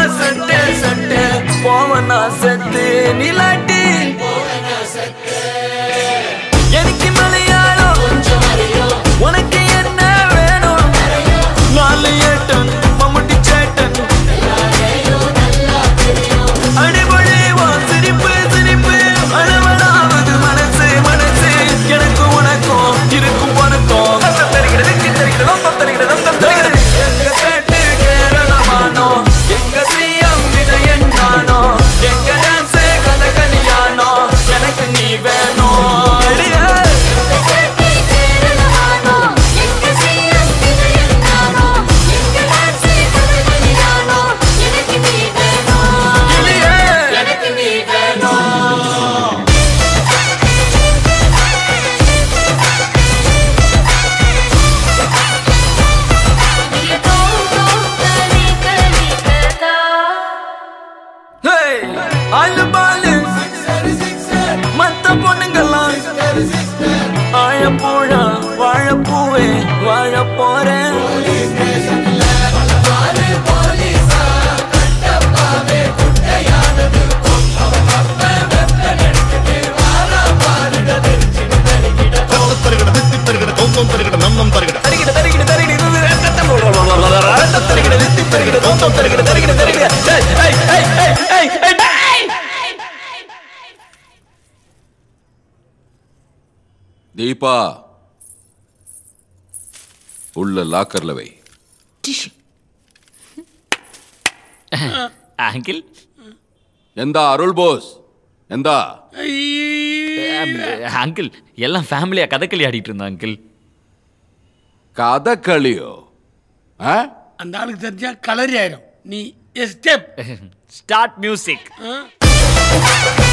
சட்டு சட்டு போவனா செத்து நிலாட்டி எனக்கு மலையாளம் உனக்கு என்ன வேணும் நாலு ஏட்டன் மம்முட்டி சேட்டன் அடிபொழி வா சிரிப்பு சிரிப்பு அளவலாவது மனசு மனசு எனக்கு உனக்கும் இருக்கும் உனக்கும் தத்தம் தருகிறது திக்கு தருகிறது தத்தம் தருகிறது தத்தம் தருகிறது எங்க கேட்டு கேரளமானோ எங்க சிஎம் விஜயன் நானோ எங்க டான்ஸ் கதகளியானோ எனக்கு நீ வேணும் அடியே. கிளியே. Hey, ஆளு பாலு மத்த பொண்ணுங்கெல்லாம் ஆழப்பூழா வாழப்பூவே வாழ போறேன் தருகிட தித்தி தருகிட தோந்தம் தருகிட நன்னம் தருகிட தருகிட தருகிட தருகிட இது ரத்தம் ரத்தம் தருகிட தித்தி தருகிட தோந்தம் தருகிட தருகிட தருகிட ஏய், ஏய், ஏய், ஏய், ஏய், ஏய், ஏய். தீபா உள்ள லாக்கர்ல வை அங்கிள் எந்தா அருள் போஸ் எந்தா அங்கிள் எல்லாம் ஃபேமிலியா கதகளி ஆடிட்டு இருந்தா அங்கிள் கதகளியோ ஆ? அந்த ஆளுக்கு தெரிஞ்சா கலரி ஆயிரும் நீ எஸ்டேப் ஸ்டார்ட் மியூசிக்